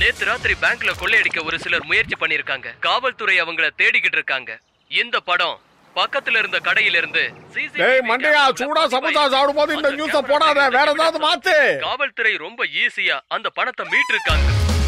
நேத்து ராத்திரி பேங்க்ல கொள்ளையடிக்க ஒரு சிலர் முயற்சி பண்ணிருக்காங்க காவல்துறை அவங்கள தேடிக்கிட்டு இருக்காங்க இந்த படம் பக்கத்துல இருந்த கடையில இருந்து CCTV டேய் மண்டையா camera சூடா பதிவாயிருக்கு. சமோசா சாப்பிடும் போது இந்த அந்த நியூஸ camera போடாத பதிவாயிருக்கு. வேற ஏதாவது மாத்து காவல்துறை ரொம்ப ஈஸியா அந்த பணத்தை மீட்டிருக்காங்க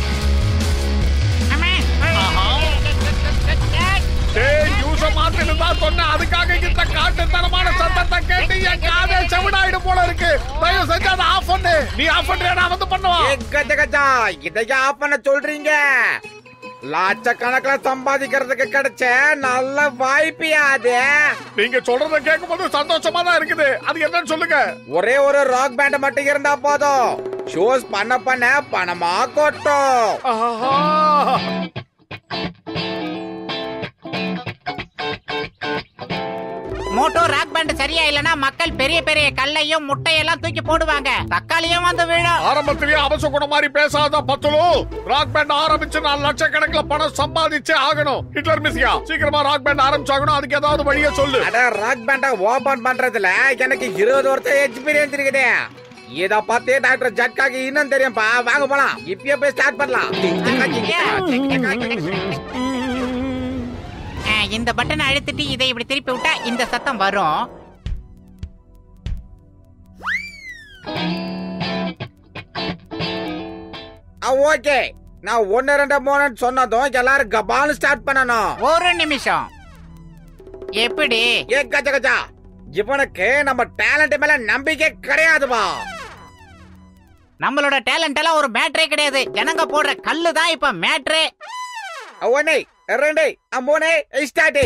டேய் நியூஸ மாத்திட்டு தான் சொன்னேன் அதுக்காக இந்த காட்டுத்தனமான சத்தத்தை கேட்டு என் காதே செவிடாயிடு போல இருக்கு தயவு செஞ்சு அதை ஆஃப் பண்ணு நீ ஆஃப் பண்றியா நான் வந்து பண்ணுவா ஏ கஜ கஜா இதையா ஆஃப் பண்ண சொல்றீங்க லட்சக்கணக்கில் சம்பாதிக்கிறதுக்கு கிடைச்ச நல்ல வாய்ப்பியா அது நீங்க சொல்றத கேட்கும் போது சந்தோஷமா தான் இருக்குது அது என்னன்னு சொல்லுங்க ஒரே ஒரு ராக் பேண்ட் மட்டும் இருந்தா போதும் ஷோஸ் பண்ண பண்ண பணமா கொட்டும் ஆஹா மோட்டோ ராக் பேண்ட் சரியா இல்லனா மக்கள் பெரிய பெரிய கல்லையும் முட்டையெல்லாம் தூக்கி போடுவாங்க தக்காளியும் வந்து விழும் ஆரம்பத்திலேயே அவசர கூட மாதிரி பேசாத பத்துலு ராக் பேண்ட் ஆரம்பிச்சு நான் லட்சக்கணக்கில் பணம் சம்பாதிச்சே ஆகணும் ஹிட்லர் மிஸ்யா சீக்கிரமா ராக் பேண்ட் ஆரம்பிச்சாகணும் அதுக்கு ஏதாவது வழியை சொல்லு அட ராக் பேண்ட ஓபன் பண்றதுல எனக்கு இருபது வருஷம் எக்ஸ்பீரியன்ஸ் இருக்குது இத பத்தி டாக்டர் ஜட்காக்கு இன்னும் தெரியும்பா வாங்க போலாம் இப்பயே போய் ஸ்டார்ட் பண்ணலாம் ஆ, இந்த பட்டனை அழுத்திட்டு இதை இப்படி திருப்பி விட்டா இந்த சத்தம் வரும் ஓகே நான் ஒன்னு ரெண்டு மூணு சொன்னதும் எல்லாரும் கபான்னு ஸ்டார்ட் பண்ணணும் ஒரு நிமிஷம் எப்படி ஏ கஜா கஜா இவனுக்கு நம்ம டேலண்ட் மேல நம்பிக்கை கிடையாதுப்பா நம்மளோட டேலண்ட் எல்லாம் ஒரு மேட்ரே கிடையாது ஜனங்க போடுற கல்லு தான் இப்ப மேட்ரே ஒன்னு ரெண்டு மூணு ஸ்டார்ட்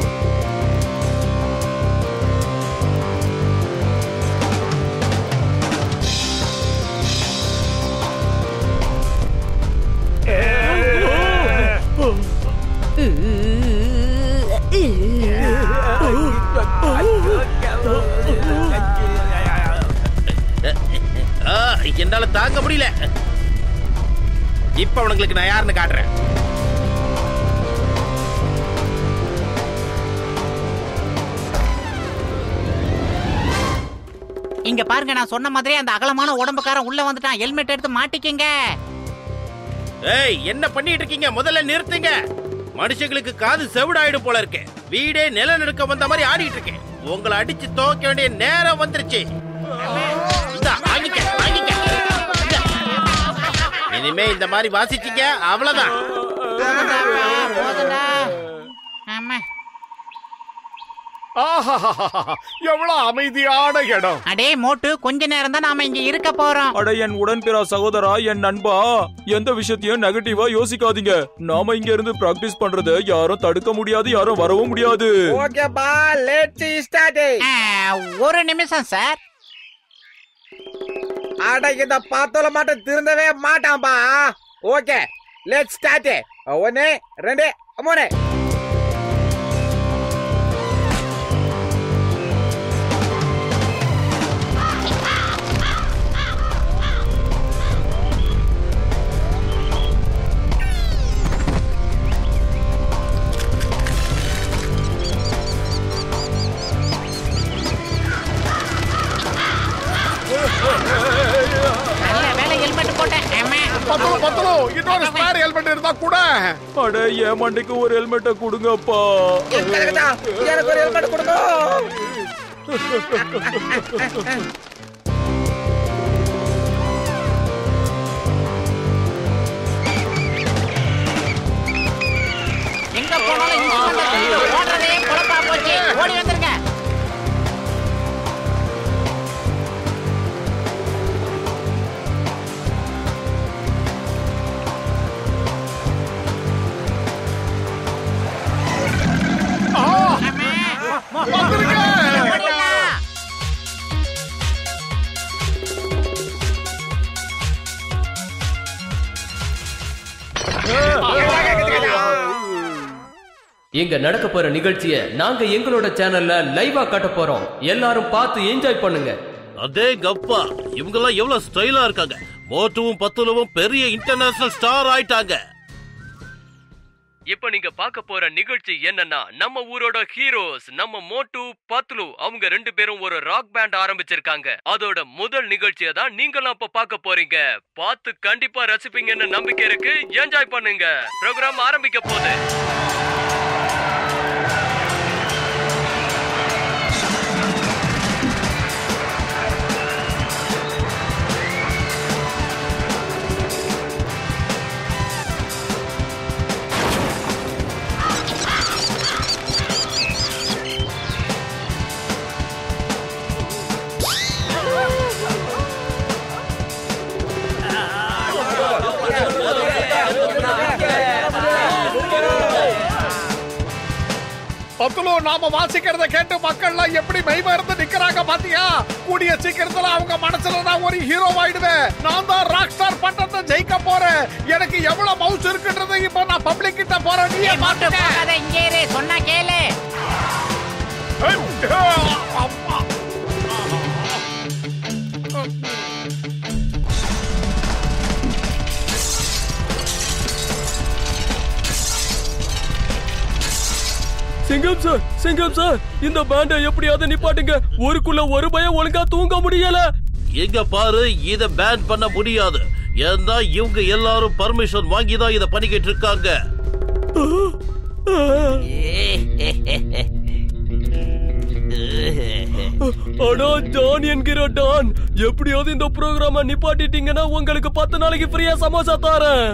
ஆ, என்னால தாங்க முடியல இப்ப அவனுங்களுக்கு நான் யாருன்னு காட்டுறேன் இங்க பாருங்க நான் சொன்ன மாதிரி அந்த அகலமான உடம்புக்காரன் உள்ள வந்துட்டான் ஹெல்மெட் எடுத்து மாட்டிக்கங்க ஏய் என்ன பண்ணிட்டு இருக்கீங்க முதல்ல நிறுத்துங்க மனுஷங்களுக்கு காது செவிடாயிடும் போல இருக்கு வீடே நிலநடுக்க வந்த மாதிரி ஆடிட்டு இருக்கேன் உங்களை அடிச்சு துவக்க வேண்டிய நேரம் வந்துருச்சு இந்தா, வாங்கிக்க, வாங்கிக்க. இந்தா. இனிமே இந்த மாதிரி வாசிச்சீங்க அவ்வளவுதான் போதும்டா, போதும்டா. ஆமா ஆஹா எவ்வளவு அமைதியான இடம் அடே மோட்டு கொஞ்ச நேரம் தான் நாம இங்க இருக்க போறோம் அட என் உடன்பிறா சகோதரா என் நண்பா எந்த விஷயத்தையும் நெகட்டிவா யோசிக்காதீங்க நாம இங்க இருந்து பிராக்டிஸ் பண்றத யாரும் தடுக்க முடியாது யாரும் வரவும் முடியாது ஓகேப்பா லெட்ஸ் ஸ்டார்ட் ஆ, ஒரு நிமிஷம் சார் அட இத பார்த்தோல மட்டும் திருந்தவே மாட்டான்பா ஓகே லெட்ஸ் ஸ்டார்ட் ஒன்னு ரெண்டு மூணு நல்ல வேலை ஹெல்மெட் போட்டேன் ஆமா. பத்துலு பத்துலு இன்னொரு ஸ்பேர் ஹெல்மெட் இருந்தா கூட அட என் மண்டைக்கு ஒரு ஹெல்மெட்டை கொடுங்கப்பா எனக்கு ஒரு ஹெல்மெட் கொடுங்க எங்க போனாலும் instrument அ தூக்கிட்டு ஓடுறதே பொழப்பா போச்சு ஓடி வந்துருங்க ஆமா. வந்துருங்க ஓடிடலாம். இங்க நடக்க போற நிகழ்ச்சிய நாங்க எங்களோட சேனல்ல லைவா காட்ட போறோம் எல்லாரும் பார்த்து என்ஜாய் பண்ணுங்க அதே கப்பா இவங்க எல்லாம் எவ்வளவு ஸ்டைலா இருக்காங்க மோட்டுவும் பத்துலவும் பெரிய இன்டர்நேஷனல் ஸ்டார் ஆயிட்டாங்க இப்ப நீங்க பார்க்க போற நிகழ்ச்சி என்னன்னா நம்ம ஊரோட ஹீரோஸ் நம்ம மோட்டு பத்லு அவங்க ரெண்டு பேரும் ஒரு ராக் பேண்ட் ஆரம்பிச்சிருக்காங்க அதோட முதல் நிகழ்ச்சியை தான் நீங்களும் அப்ப பார்க்க போறீங்க பார்த்து கண்டிப்பா ரசிப்பீங்கன்னு நம்பிக்கை இருக்கு என்ஜாய் பண்ணுங்க ப்ரோக்ராம் ஆரம்பிக்க போகுது பத்துலு நாம வாசிக்கிறத கேட்டு மக்கள்லாம் எப்படி மெய்மறந்து நிக்கிறாங்க பாத்தியா கூடிய சீக்கிரத்துல அவங்க மனசுல நான் ஒரு ஹீரோ ஆயிடுவேன் நான் தான் ராக் ஸ்டார் பட்டத்தை ஜெயிக்க போறேன் எனக்கு எவ்வளவு மவுஸ் இருக்குன்றது இப்ப நான் பப்ளிக் கிட்ட போறேன் நீயே ஏய், மோட்டு பாத்துக்க போகாத இங்கே இரு சொன்னா கேளு அம்மா. சிங்கம் சார் சிங்கம் சார் இந்த பேண்டை எப்படியாவது நிப்பாட்டுங்க ஊருக்குள்ள ஒரு பயம் ஒழுங்கா தூங்க முடியல எங்க பாரு இத பேன் பண்ண முடியாது ஏன்னா இவங்க எல்லாரும் பர்மிஷன் வாங்கி தான் இத பண்ணிக்கிட்டு இருக்காங்க ஆனா டான் என்கிற டான் எப்படியாவது இந்த ப்ரோக்ராம நிப்பாட்டிட்டீங்கன்னா உங்களுக்கு பத்து நாளைக்கு ஃப்ரீயா சமோசா தரேன்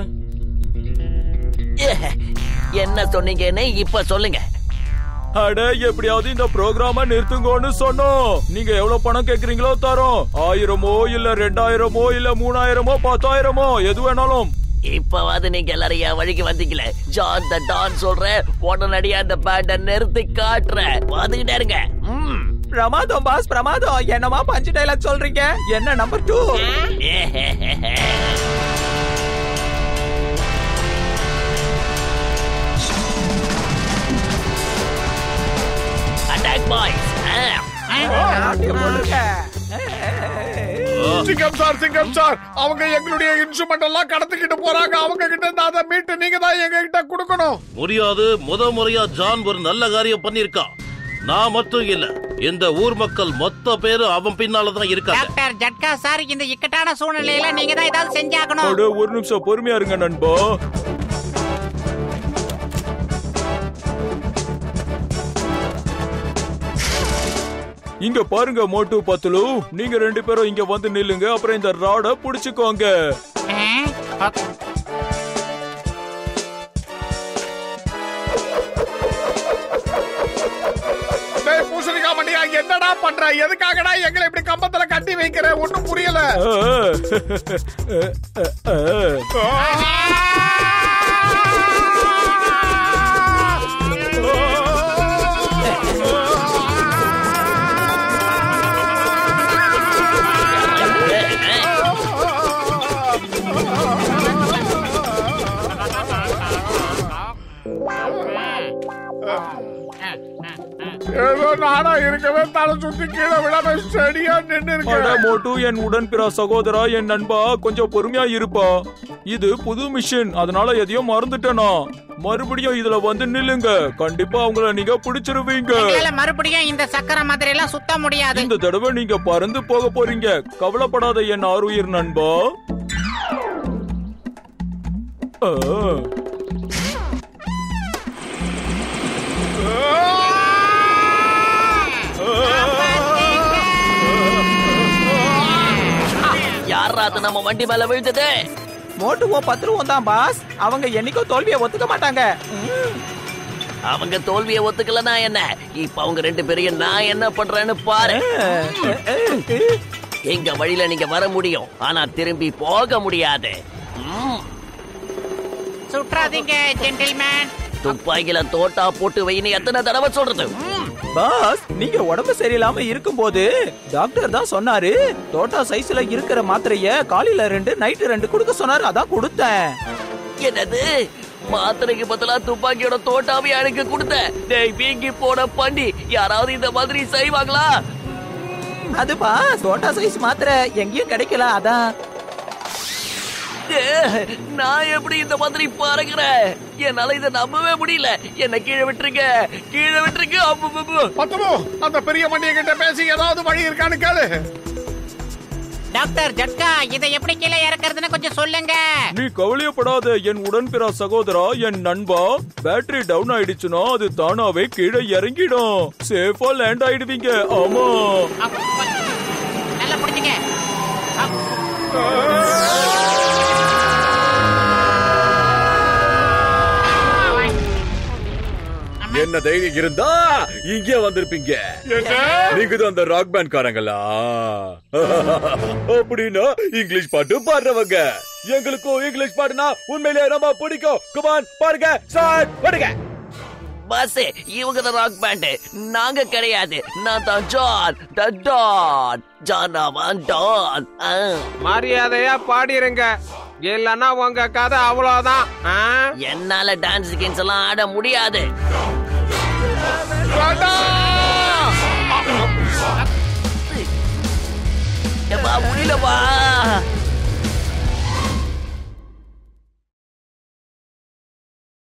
என்ன சொன்னீங்கன்னு இப்ப சொல்லுங்க அட எப்படியாவது இந்த ப்ரோக்ராம நிறுத்துங்கன்னு சொன்னோம் நீங்க எவ்வளவு பணம் கேக்குறீங்களோ தரோம் ஆயிரமோ இல்ல ரெண்டாயிரமோ இல்ல மூணாயிரமோ பத்தாயிரமோ எது வேணாலும் இப்பவாது நீங்க எல்லாரும் என் வழிக்கு வந்தீங்களே ஜான் த டான் சொல்றேன் உடனடியா அந்த பேண்ட நிறுத்தி காட்டுறேன் வந்துகிட்டே இருங்க ம். பிரமாதம் பாஸ் பிரமாதம் என்னமா பஞ்சு டைலாக் சொல்றீங்க என்ன number two attack boys Singam sir Singam sir அவங்க எங்களுடைய இன்ஸ்ட்ருமெண்ட் எல்லாம் கடத்திக்கிட்டு போறாங்க அவங்க கிட்ட இருந்து அதை மீட்டு நீங்க தான் எங்க கிட்ட கொடுக்கணும் முடியாது முத முறையா ஜான் ஒரு நல்ல காரியம் பண்ணிருக்கான் நான் மட்டும் இல்ல இந்த ஊர் மக்கள் மொத்த பேரும் அவன் பின்னாலதான் இருக்காங்க டாக்டர் ஜட்கா சார் இந்த இக்கட்டான சூழ்நிலையில நீங்க தான் ஏதாவது செஞ்சாகணும் அட ஒரு நிமிஷம் பொறுமையா இருங்க நண்பா இங்க பாருங்க மோட்டு பத்துலு நீங்க ரெண்டு பேரும் இங்க வந்து நில்லுங்க அப்புறம் இந்த ராட புடிச்சுக்கோங்க ஆ? ஓகே. டேய் பூசணிக்கா மண்டியா என்னடா பண்ற எதுக்காகடா எங்களை இப்படி கம்பத்துல கட்டி வைக்கிற ஒண்ணும் புரியல ஏதோ நானா இருக்கவே தலை சுத்தி கீழே விடாம ஸ்டடியா நின்னு அட இருக்கேன் மோட்டு என் உடன்பிற சகோதரா என் நண்பா கொஞ்சம் பொறுமையா இருப்பா இது புது மிஷின் அதனால எதையும் மறந்துட்டேனா மறுபடியும் இதுல வந்து நில்லுங்க கண்டிப்பா அவங்கள நீங்க பிடிச்சிருவீங்க எங்களால மறுபடியும் இந்த சக்கர மாதிரி எல்லாம் சுத்த முடியாது இந்த தடவை நீங்க பறந்து போக போறீங்க கவலைப்படாத என் ஆருயிர் நண்பா ஆ. யாரா அது நம்ம வண்டி மேல விழுந்தது மோட்டுவும் பத்துருவோம் தான் பாஸ் அவங்க என்னைக்கோ தோல்வியை ஒத்துக்க மாட்டாங்க அவங்க தோல்வியை ஒத்துக்கலனா என்ன இப்ப அவங்க ரெண்டு பேரையும் நான் என்ன பண்றேன்னு பாரு எங்க வழியில நீங்க வர முடியும் ஆனா திரும்பி போக முடியாது ம். சுற்றாதீங்க ஜென்டில்மேன் துப்பாக்கில தோட்டா போட்டு வைன்னு எத்தனை தடவை சொல்றது ம். பாஸ் நீங்க உடம்பு சரியில்லாம இருக்கும்போது டாக்டர் தான் சொன்னாரு தோட்டா சைஸ்ல இருக்கிற மாத்திரைய காலையில ரெண்டு நைட்டு ரெண்டு கொடுக்க சொன்னாரு அதான் கொடுத்தேன் என்னது மாத்திரைக்கு பதிலா துப்பாக்கியோட தோட்டாவே எனக்கு கொடுத்த டேய் வீங்கி போன பண்ணி யாராவது இந்த மாதிரி செய்வாங்களா அது பாஸ் தோட்டா சைஸ் மாத்திரை எங்கேயும் கிடைக்கல அதான் ஏ, நான் எப்படி இந்த மாதிரி பறக்கிறேன் என்னால இதை நம்பவே முடியல என்ன கீழே விட்டுருங்க கீழே விட்டுருங்க அம்மு பத்துலு அந்த பெரிய மண்டிய கிட்ட பேசி ஏதாவது வழி இருக்கான்னு கேளு டாக்டர் ஜட்கா இதை எப்படி கீழே இறக்குறதுன்னு கொஞ்சம் சொல்லுங்க நீ கவலையப்படாத என் உடன்பிறா சகோதரா என் நண்பா பேட்டரி டவுன் ஆயிடுச்சுன்னா அது தானாவே கீழே இறங்கிடும் சேஃபா லேண்ட் ஆயிடுவீங்க ஆமா அப், நல்லா புடிச்சுங்க அப், என்ன தைரியம் இருந்தா இங்கே வந்திருப்பீங்க நீங்க தான் அந்த ராக் பேண்ட் காரங்களா அப்படின்னா இங்கிலீஷ் பாட்டு பாடுறவங்க எங்களுக்கும் இங்கிலீஷ் பாட்டுனா உண்மையிலே ரொம்ப பிடிக்கும் குமான் பாருங்க ஸ்டார்ட் பாடுங்க பாஸ் இவங்க தான் ராக் பேண்ட் நாங்க கிடையாது நான் தான் ஜான் த டான் ஜான் அவன் டான் ஆ. மரியாதையா பாடிருங்க இல்லன்னா உங்க கதை அவ்வளவுதான் ஆ? என்னால டான்ஸ் கின்ஸ் எல்லாம் ஆட முடியாது எப்பா முடியலப்பா